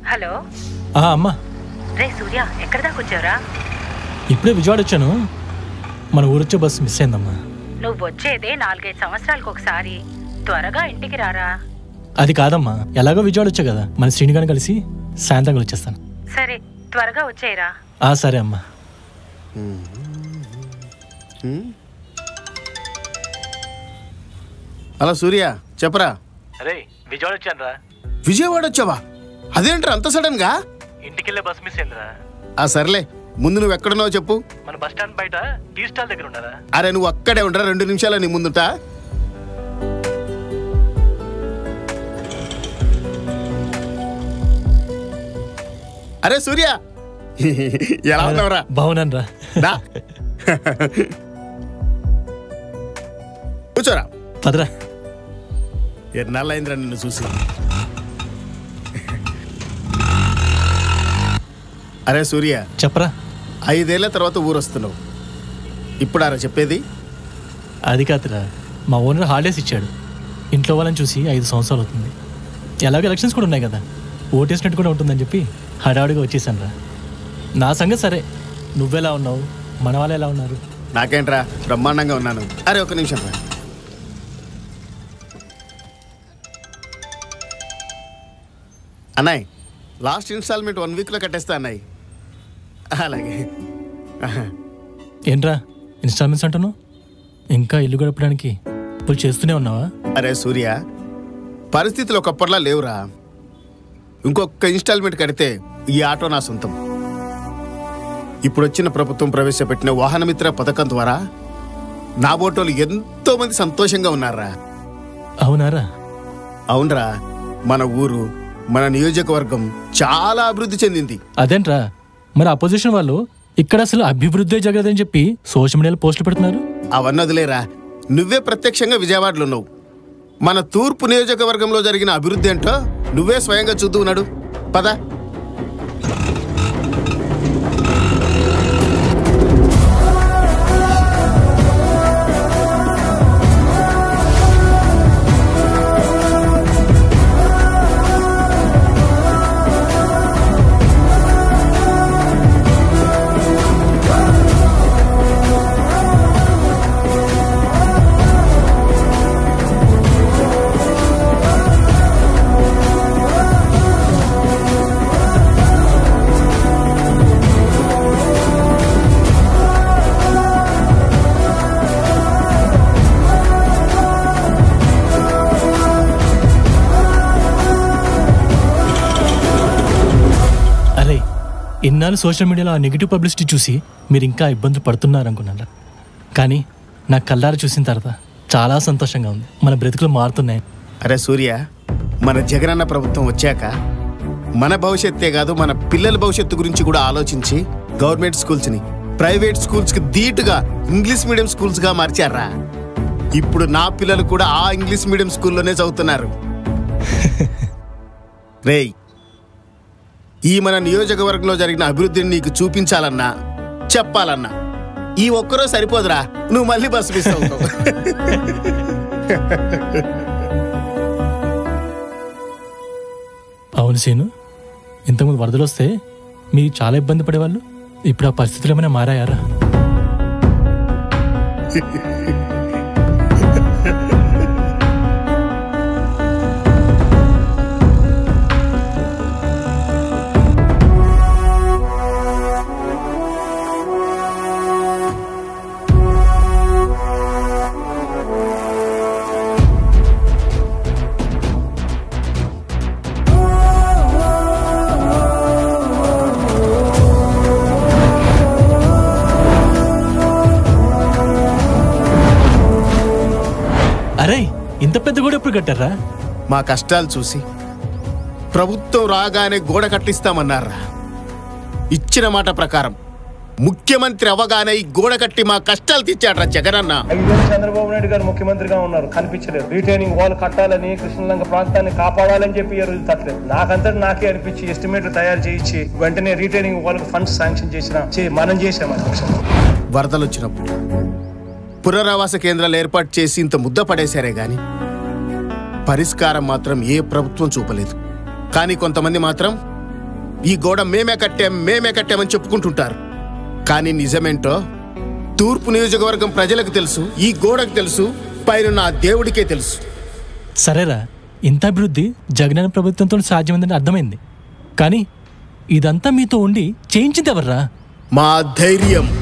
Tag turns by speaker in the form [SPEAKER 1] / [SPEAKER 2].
[SPEAKER 1] Hello
[SPEAKER 2] ఆ, అమ్మా
[SPEAKER 1] రే సూర్య ఎక్కడ దాకా వచ్చావురా
[SPEAKER 2] ఇప్పుడే విజయవాడ వచ్చాను మన ఊరొచ్చే బస్సు మిస్ అయిందమ్మా
[SPEAKER 1] నువ్వు వచ్చేదే నాలుగైదు సంవత్సరాలకు ఒకసారి త్వరగా ఇంటికి రారా
[SPEAKER 2] అది కాదమ్మా ఎలాగో విజయవాడ వచ్చా కదా మన శ్రీనిగాని కలిసి సాయంత్రం వచ్చేస్తాను
[SPEAKER 1] సరే త్వరగా వచ్చేయరా
[SPEAKER 2] ఆ సరే అమ్మా
[SPEAKER 3] అలా సూర్య చెప్పరా
[SPEAKER 2] అరే విజయవాడ వచ్చాను రా
[SPEAKER 3] విజయవాడ వచ్చావా అదేంట్రా అంత సడన్ గా
[SPEAKER 2] ఇంటికి వెళ్ళే బస్ మిస్ అయిందిరా
[SPEAKER 3] ఆ సర్లే ముందు నువ్వు ఎక్కడున్నావో చెప్పు
[SPEAKER 2] మన బస్ స్టాండ్ బయట టీ స్టాల్ దగ్గర ఉన్నారా
[SPEAKER 3] అరే నువ్వు అక్కడే ఉండరా రెండు నిమిషాలు నీ ముందుట అరే సూర్య ఎలా ఉన్నావురా
[SPEAKER 2] బాగున్నాను రా
[SPEAKER 3] దా. కూర్చోరా
[SPEAKER 2] పదరా
[SPEAKER 3] ఎన్నాళ్ళైందిరా నిన్ను చూసి అరే సూర్య
[SPEAKER 2] చెప్పరా
[SPEAKER 3] ఐదేళ్ల తర్వాత ఊరొస్తున్నావు ఇప్పుడారా చెప్పేది
[SPEAKER 2] అది కాదురా మా ఓనర్ హాలిడేస్ ఇచ్చాడు ఇంట్లో వాళ్ళని చూసి ఐదు సంవత్సరాలు అవుతుంది ఎలాగో ఎలక్షన్స్ కూడా ఉన్నాయి కదా ఓటేసినట్టు కూడా ఉంటుందని చెప్పి హడావుడిగా వచ్చేసాను రా నా సంగతి సరే నువ్వెలా ఉన్నావు మన వాళ్ళు ఎలా ఉన్నారు
[SPEAKER 3] నాకేంట్రా బ్రహ్మాండంగా ఉన్నాను అరే ఒక నిమిషం రా అన్నాయ్ లాస్ట్ ఇన్స్టాల్మెంట్ వన్ వీక్లో కట్టేస్తా అన్నాయ్ అలాగే
[SPEAKER 2] ఏంట్రా ఇన్స్టాల్మెంట్స్ అంటున్నావు ఇంకా ఇల్లు గడపడానికి ఇప్పుడు చేస్తూనే ఉన్నావా
[SPEAKER 3] అరే సూర్య పరిస్థితులు ఒకప్పటిలా లేవురా ఇంకొక ఇన్స్టాల్మెంట్ కడితే ఈ ఆటో నా సొంతం ఇప్పుడు వచ్చిన ప్రభుత్వం ప్రవేశపెట్టిన వాహనమిత్ర పథకం ద్వారా నా బోటోలు ఎంతో మంది సంతోషంగా ఉన్నారా
[SPEAKER 2] అవునారా
[SPEAKER 3] అవునరా మన ఊరు మన నియోజకవర్గం చాలా అభివృద్ధి చెందింది
[SPEAKER 2] అదేంట్రా మరి అపోజిషన్ వాళ్ళు ఇక్కడ అసలు అభివృద్ధి జరగదని చెప్పి సోషల్ మీడియాలో పోస్టులు పెడుతున్నారు
[SPEAKER 3] అవన్నీ వదిలేరా నువ్వే ప్రత్యక్షంగా విజయవాడలో ఉన్నావు మన తూర్పు నియోజకవర్గంలో జరిగిన అభివృద్ధి ఏంటో నువ్వే స్వయంగా చూద్దు ఉన్నాడు పద
[SPEAKER 2] అరే ఇన్నాళ్ళు సోషల్ మీడియాలో ఆ నెగిటివ్ పబ్లిసిటీ చూసి మీరు ఇంకా ఇబ్బందులు పడుతున్నారనుకున్నారా కానీ నా కళ్ళారా చూసిన తర్వాత చాలా సంతోషంగా ఉంది మన బ్రతుకులు మారుతున్నాయి
[SPEAKER 3] అరే సూర్య మన జగనన్న ప్రభుత్వం వచ్చాక మన భవిష్యత్తే కాదు మన పిల్లల భవిష్యత్తు గురించి కూడా ఆలోచించి గవర్నమెంట్ స్కూల్స్ని ప్రైవేట్ స్కూల్స్కి ధీటుగా ఇంగ్లీష్ మీడియం స్కూల్స్గా మార్చారా ఇప్పుడు నా పిల్లలు కూడా ఆ ఇంగ్లీష్ మీడియం స్కూల్లోనే చదువుతున్నారు రేయ్ ఈ మన నియోజకవర్గంలో జరిగిన అభివృద్ధిని నీకు చూపించాలన్నా చెప్పాలన్నా ఈ ఒక్కరో సరిపోదురా నువ్వు మళ్ళీ బస్సు మిస్ అవుతావు
[SPEAKER 2] అవును సీను ఇంతకుముందు వరదలు వస్తే మీరు చాలా ఇబ్బంది పడేవాళ్ళు ఇప్పుడు ఆ పరిస్థితులు ఏమైనా మారాయారా అరే ఇంత పెద్ద కూడా ఎప్పుడు కట్టారా
[SPEAKER 3] మా కష్టాలు చూసి ప్రభుత్వం రాగానే గోడ కట్టిస్తామన్నారా ఇచ్చిన మాట ప్రకారం ముఖ్యమంత్రి అవగానే ఈ గోడ కట్టి మా కష్టాలు తెచ్చాడ్రా జగనన్న
[SPEAKER 4] ఐదేళ్ళు చంద్రబాబు నాయుడు గారు ముఖ్యమంత్రిగా ఉన్నారు కనిపించలేదు రిటైనింగ్ వాల్ కట్టాలని కృష్ణలంక ప్రాంతాన్ని కాపాడాలని చెప్పి ఈ రోజు తట్టలేదు నాకంతటి నాకే అనిపించి ఎస్టిమేట్ తయారు చేయించి వెంటనే రిటైనింగ్ వాల్ ఫండ్స్ శాంక్షన్ చేసిన చే- మనం చేసాం అధ్యక్ష
[SPEAKER 3] వరదలు వచ్చినప్పుడు పునరావాస కేంద్రాలు ఏర్పాటు చేసి ఇంత ముద్ద పడేశారే గాని పరిష్కారం మాత్రం ఏ ప్రభుత్వం చూపలేదు కానీ కొంతమంది మాత్రం ఈ గోడ మేమే కట్టాం మేమే కట్టామని చెప్పుకుంటుంటారు కానీ నిజమేంటో తూర్పు నియోజకవర్గం ప్రజలకు తెలుసు ఈ గోడకు తెలుసు పైన నా దేవుడికే తెలుసు
[SPEAKER 2] సరేరా ఇంత అభివృద్ధి జగనన్న ప్రభుత్వంతో సాధ్యమైందని అర్థమైంది కానీ ఇదంతా మీతో ఉండి చేయించింది ఎవర్రా
[SPEAKER 3] మా ధైర్యం